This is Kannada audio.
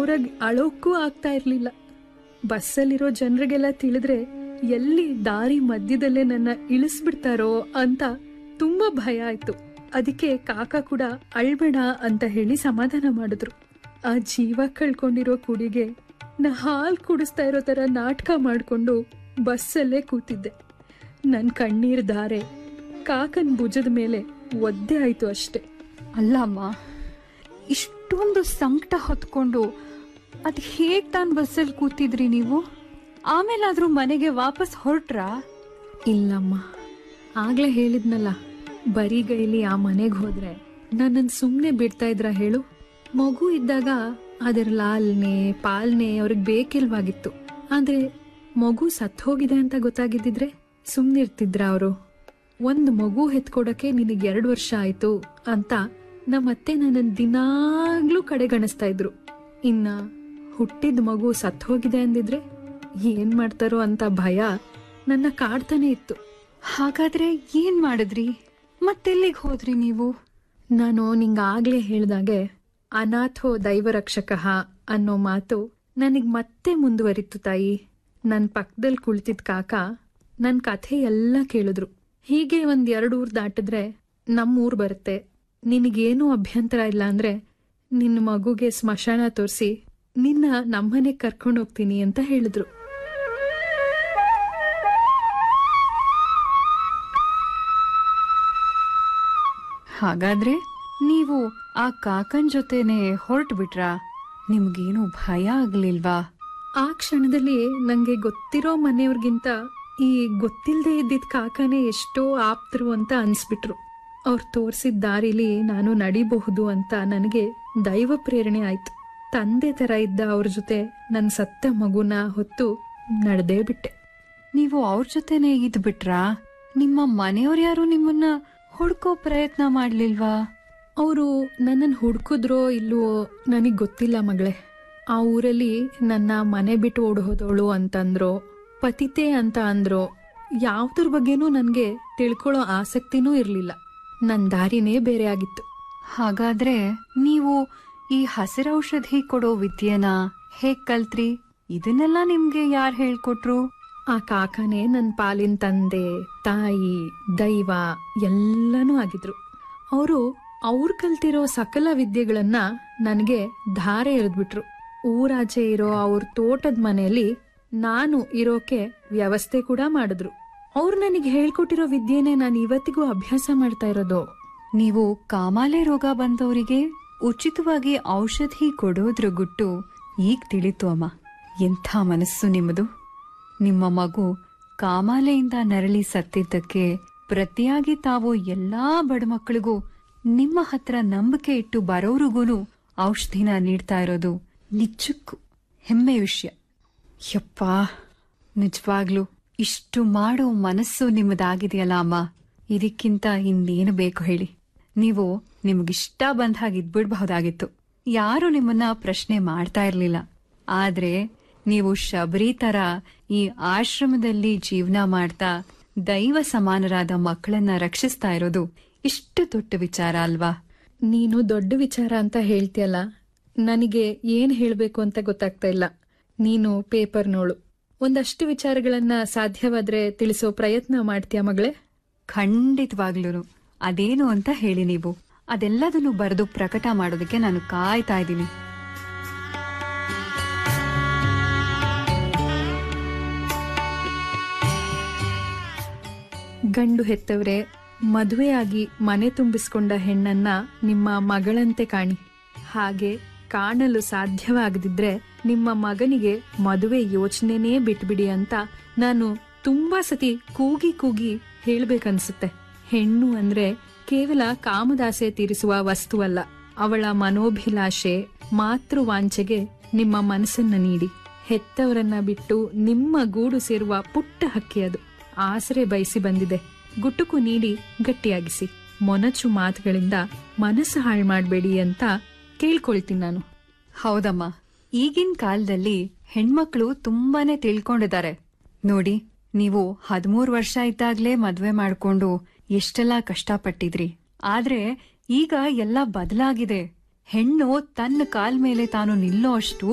ಜೋರಾಗಿ ಅಳೋಕ್ಕೂ ಆಗ್ತಾ ಇರ್ಲಿಲ್ಲ ಬಸ್ಸಲ್ಲಿರೋ ಜನರಿಗೆಲ್ಲ ತಿಳಿದ್ರೆ ಎಲ್ಲಿ ದಾರಿ ಮಧ್ಯದಲ್ಲೇ ನನ್ನ ಇಳಿಸ್ಬಿಡ್ತಾರೋ ಅಂತ ತುಂಬಾ ಭಯ ಆಯ್ತು ಅದಕ್ಕೆ ಕಾಕ ಕೂಡ ಅಳ್ಬೇಡ ಅಂತ ಹೇಳಿ ಸಮಾಧಾನ ಮಾಡಿದ್ರು ಆ ಜೀವ ಕಳ್ಕೊಂಡಿರೋ ಕುಡಿಗೆ ನಾ ಹಾಲು ಕುಡಿಸ್ತಾ ಇರೋ ತರ ನಾಟಕ ಮಾಡಿಕೊಂಡು ಬಸ್ಸಲ್ಲೇ ಕೂತಿದ್ದೆ ನನ್ನ ಕಣ್ಣೀರ್ ಧಾರೆ ಕಾಕನ್ ಭುಜದ ಮೇಲೆ ಒದ್ದೆ ಆಯ್ತು ಅಷ್ಟೆ ಅಲ್ಲಮ್ಮ ಇಷ್ಟೊಂದು ಸಂಕಟ ಹೊತ್ಕೊಂಡು ಅದು ಹೇಗ್ ತಾನು ಬಸ್ಸಲ್ಲಿ ಕೂತಿದ್ರಿ ನೀವು ಆಮೇಲಾದ್ರೂ ಮನೆಗೆ ವಾಪಸ್ ಹೊರಟ್ರಾ ಇಲ್ಲಮ್ಮ ಆಗ್ಲೇ ಹೇಳಿದ್ನಲ್ಲ ಬರಿಗೈಲಿ ಆ ಮನೆಗೆ ಹೋದ್ರೆ ನನ್ನನ್ನು ಸುಮ್ಮನೆ ಬಿಡ್ತಾ ಇದ್ರ ಹೇಳು ಮಗು ಇದ್ದಾಗ ಅದರ ಲಾಲ್ನೆ ಪಾಲ್ನೆ ಅವ್ರಿಗೆ ಬೇಕಿಲ್ವಾಗಿತ್ತು ಆದ್ರೆ ಮಗು ಸತ್ ಹೋಗಿದೆ ಅಂತ ಗೊತ್ತಾಗಿದ್ದಿದ್ರೆ ಸುಮ್ಮನಿರ್ತಿದ್ರ ಅವರು ಒಂದು ಮಗು ಹೆತ್ಕೊಡಕ್ಕೆ ನಿನಗೆ ಎರಡು ವರ್ಷ ಆಯ್ತು ಅಂತ ನಮ್ಮತ್ತೆ ನನ್ನನ್ನು ದಿನಾಗ್ಲೂ ಕಡೆಗಣಿಸ್ತಾ ಇದ್ರು ಇನ್ನ ಹುಟ್ಟಿದ ಮಗು ಸತ್ ಹೋಗಿದೆ ಅಂದಿದ್ರೆ ಏನ್ ಮಾಡ್ತಾರೋ ಅಂತ ಭಯ ನನ್ನ ಕಾಡ್ತಾನೆ ಇತ್ತು ಹಾಗಾದ್ರೆ ಏನ್ ಮಾಡಿದ್ರಿ ಮತ್ತೆಲ್ಲಿಗೆ ಹೋದ್ರಿ ನೀವು ನಾನು ನಿಂಗಾಗ್ಲೇ ಹೇಳ್ದಾಗೆ ಅನಾಥೋ ದೈವರಕ್ಷಕ ಅನ್ನೋ ಮಾತು ನನಗ್ ಮತ್ತೆ ಮುಂದುವರಿತು ತಾಯಿ ನನ್ ಪಕ್ಕದಲ್ಲಿ ಕುಳಿತಿದ್ ಕಾಕ ನನ್ ಕಥೆ ಎಲ್ಲ ಕೇಳಿದ್ರು ಹೀಗೆ ಒಂದ್ ಎರಡು ಊರ್ ದಾಟಿದ್ರೆ ನಮ್ಮೂರ್ ಬರುತ್ತೆ ನಿನಗೇನು ಅಭ್ಯಂತರ ಇಲ್ಲ ಅಂದ್ರೆ ನಿನ್ನ ಮಗುಗೆ ಸ್ಮಶಾನ ತೋರಿಸಿ ನಿನ್ನ ನಮ್ಮನೆಗ್ ಕರ್ಕೊಂಡು ಹೋಗ್ತೀನಿ ಅಂತ ಹೇಳಿದ್ರು ಹಾಗಾದ್ರೆ ನೀವು ಆ ಕಾಕನ್ ಜೊತೆನೆ ಹೊರಟು ಬಿಟ್ರಾ ನಿಮ್ಗೇನು ಭಯ ಆಗ್ಲಿಲ್ವಾ ಆ ಕ್ಷಣದಲ್ಲಿ ನಂಗೆ ಗೊತ್ತಿರೋ ಮನೆಯವ್ರಿಗಿಂತ ಈ ಗೊತ್ತಿಲ್ಲದೆ ಇದ್ದಿದ್ ಕಾಕನೇ ಎಷ್ಟೋ ಆಪ್ತರು ಅಂತ ಅನ್ಸ್ಬಿಟ್ರು ಅವ್ರು ತೋರಿಸಿದ ದಾರಿಲಿ ನಾನು ನಡಿಬಹುದು ಅಂತ ನನಗೆ ದೈವ ಪ್ರೇರಣೆ ಆಯ್ತು ತಂದೆ ತರ ಇದ್ದ ಅವ್ರ ಜೊತೆ ನನ್ನ ಸತ್ತ ಮಗುನ ಹೊತ್ತು ನಡೆದೇ ಬಿಟ್ಟೆ ನೀವು ಅವ್ರ ಜೊತೆನೆ ಇದ್ ಬಿಟ್ರಾ ನಿಮ್ಮ ಮನೆಯವ್ರು ಯಾರು ನಿಮ್ಮನ್ನ ಹುಡ್ಕೋ ಪ್ರಯತ್ನ ಮಾಡ್ಲಿಲ್ವಾ ಅವರು ನನ್ನನ್ನು ಹುಡ್ಕಿದ್ರೋ ಇಲ್ವೋ ನನಗೆ ಗೊತ್ತಿಲ್ಲ ಮಗಳೇ ಆ ಊರಲ್ಲಿ ನನ್ನ ಮನೆ ಬಿಟ್ಟು ಓಡ್ ಹೋದವಳು ಅಂತಂದ್ರು ಪತಿತೆ ಅಂತ ಅಂದ್ರು ಯಾವ್ದ್ರ ಬಗ್ಗೆನೂ ನನಗೆ ತಿಳ್ಕೊಳ್ಳೋ ಆಸಕ್ತಿನೂ ಇರಲಿಲ್ಲ ನನ್ನ ದಾರಿನೇ ಬೇರೆ ಆಗಿತ್ತು ಹಾಗಾದ್ರೆ ನೀವು ಈ ಹಸಿರೌಷಧಿ ಕೊಡೋ ವಿದ್ಯೆನ ಹೇಗ್ ಕಲ್ತ್ರಿ ಇದನ್ನೆಲ್ಲ ನಿಮ್ಗೆ ಯಾರ್ ಹೇಳ್ಕೊಟ್ರು ಆ ಕಾಕನೇ ನನ್ನ ಪಾಲಿನ ತಂದೆ ತಾಯಿ ದೈವ ಎಲ್ಲನೂ ಆಗಿದ್ರು ಅವರು ಅವ್ರು ಕಲ್ತಿರೋ ಸಕಲ ವಿದ್ಯೆಗಳನ್ನ ನನಗೆ ಧಾರೆ ಎರೆದ್ಬಿಟ್ರು ಊರಾಚೆ ಇರೋ ಅವ್ರ ತೋಟದ ಮನೆಯಲ್ಲಿ ನಾನು ಇರೋಕೆ ವ್ಯವಸ್ಥೆ ಕೂಡ ಮಾಡಿದ್ರು ಅವ್ರು ನನಗೆ ಹೇಳ್ಕೊಟ್ಟಿರೋ ವಿದ್ಯೆನೆ ನಾನು ಇವತ್ತಿಗೂ ಅಭ್ಯಾಸ ಮಾಡ್ತಾ ಇರೋದು ನೀವು ಕಾಮಾಲೆ ರೋಗ ಬಂದವರಿಗೆ ಉಚಿತವಾಗಿ ಔಷಧಿ ಕೊಡೋದ್ರ ಗುಟ್ಟು ಈಗ ತಿಳಿತು ಅಮ್ಮ ಎಂಥ ಮನಸ್ಸು ನಿಮ್ಮದು ನಿಮ್ಮ ಮಗು ಕಾಮಾಲೆಯಿಂದ ನರಳಿ ಸತ್ತಿದ್ದಕ್ಕೆ ಪ್ರತಿಯಾಗಿ ತಾವು ಎಲ್ಲಾ ಬಡ ಮಕ್ಕಳಿಗೂ ನಿಮ್ಮ ಹತ್ರ ನಂಬಿಕೆ ಇಟ್ಟು ಬರೋರಿಗೂನು ಔಷಧಿನ ನೀಡ್ತಾ ಇರೋದು ನಿಜಕ್ಕೂ ಹೆಮ್ಮೆ ವಿಷಯ ಯಪ್ಪ ನಿಜವಾಗ್ಲು ಇಷ್ಟು ಮಾಡೋ ಮನಸ್ಸು ನಿಮ್ಮದಾಗಿದೆಯಲ್ಲ ಅಮ್ಮ ಇದಕ್ಕಿಂತ ಇನ್ನೇನು ಬೇಕು ಹೇಳಿ ನೀವು ನಿಮ್ಗಿಷ್ಟ ಬಂದ ಹಾಗೆ ಇದ್ಬಿಡ್ಬಹುದಾಗಿತ್ತು ಯಾರು ನಿಮ್ಮನ್ನ ಪ್ರಶ್ನೆ ಮಾಡ್ತಾ ಇರ್ಲಿಲ್ಲ ಆದ್ರೆ ನೀವು ಶಬರಿ ತರ ಈ ಆಶ್ರಮದಲ್ಲಿ ಜೀವನ ಮಾಡ್ತಾ ದೈವ ಸಮಾನರಾದ ಮಕ್ಕಳನ್ನ ರಕ್ಷಿಸ್ತಾ ಇರೋದು ಇಷ್ಟು ದೊಡ್ಡ ವಿಚಾರ ಅಲ್ವಾ ನೀನು ದೊಡ್ಡ ವಿಚಾರ ಅಂತ ಹೇಳ್ತೀಯಲ್ಲ ನನಗೆ ಏನ್ ಹೇಳ್ಬೇಕು ಅಂತ ಗೊತ್ತಾಗ್ತಾ ಇಲ್ಲ ನೀನು ಪೇಪರ್ ನೋಳು ಒಂದಷ್ಟು ವಿಚಾರಗಳನ್ನ ಸಾಧ್ಯವಾದ್ರೆ ತಿಳಿಸೋ ಪ್ರಯತ್ನ ಮಾಡ್ತೀಯ ಮಗಳೇ ಖಂಡಿತವಾಗ್ಲೂ ಅದೇನು ಅಂತ ಹೇಳಿ ನೀವು ಅದೆಲ್ಲದನ್ನು ಬರೆದು ಪ್ರಕಟ ಮಾಡೋದಕ್ಕೆ ನಾನು ಕಾಯ್ತಾ ಇದ್ದೀನಿ ಗಂಡು ಹೆತ್ತವ್ರೆ ಮದುವೆಯಾಗಿ ಮನೆ ತುಂಬಿಸ್ಕೊಂಡ ಹೆಣ್ಣನ್ನ ನಿಮ್ಮ ಮಗಳಂತೆ ಕಾಣಿ ಹಾಗೆ ಕಾಣಲು ಸಾಧ್ಯವಾಗದಿದ್ರೆ ನಿಮ್ಮ ಮಗನಿಗೆ ಮದುವೆ ಯೋಚನೆನೇ ಬಿಟ್ಬಿಡಿ ಅಂತ ನಾನು ತುಂಬಾ ಸತಿ ಕೂಗಿ ಕೂಗಿ ಹೇಳ್ಬೇಕನ್ಸುತ್ತೆ ಹೆಣ್ಣು ಅಂದ್ರೆ ಕೇವಲ ಕಾಮದಾಸೆ ತೀರಿಸುವ ವಸ್ತುವಲ್ಲ ಅವಳ ಮನೋಭಿಲಾಷೆ ಮಾತೃವಾಂಚೆಗೆ ನಿಮ್ಮ ಮನಸ್ಸನ್ನ ನೀಡಿ ಹೆತ್ತವರನ್ನ ಬಿಟ್ಟು ನಿಮ್ಮ ಗೂಡು ಸೇರುವ ಪುಟ್ಟ ಹಕ್ಕಿ ಅದು ಆಸರೆ ಬಯಸಿ ಬಂದಿದೆ ಗುಟುಕು ನೀಡಿ ಗಟ್ಟಿಯಾಗಿಸಿ ಮೊನಚು ಮಾತುಗಳಿಂದ ಮನಸ್ಸು ಹಾಳು ಮಾಡಬೇಡಿ ಅಂತ ಕೇಳ್ಕೊಳ್ತೀನಿ ನಾನು ಹೌದಮ್ಮ ಈಗಿನ ಕಾಲದಲ್ಲಿ ಹೆಣ್ಮಕ್ಳು ತುಂಬಾನೇ ತಿಳ್ಕೊಂಡಿದ್ದಾರೆ ನೋಡಿ ನೀವು ಹದಿಮೂರು ವರ್ಷ ಇದ್ದಾಗ್ಲೇ ಮದ್ವೆ ಮಾಡ್ಕೊಂಡು ಎಷ್ಟೆಲ್ಲಾ ಕಷ್ಟಪಟ್ಟಿದ್ರಿ ಆದ್ರೆ ಈಗ ಎಲ್ಲ ಬದಲಾಗಿದೆ ಹೆಣ್ಣು ತನ್ನ ಕಾಲ್ ಮೇಲೆ ತಾನು ನಿಲ್ಲೋ ಅಷ್ಟು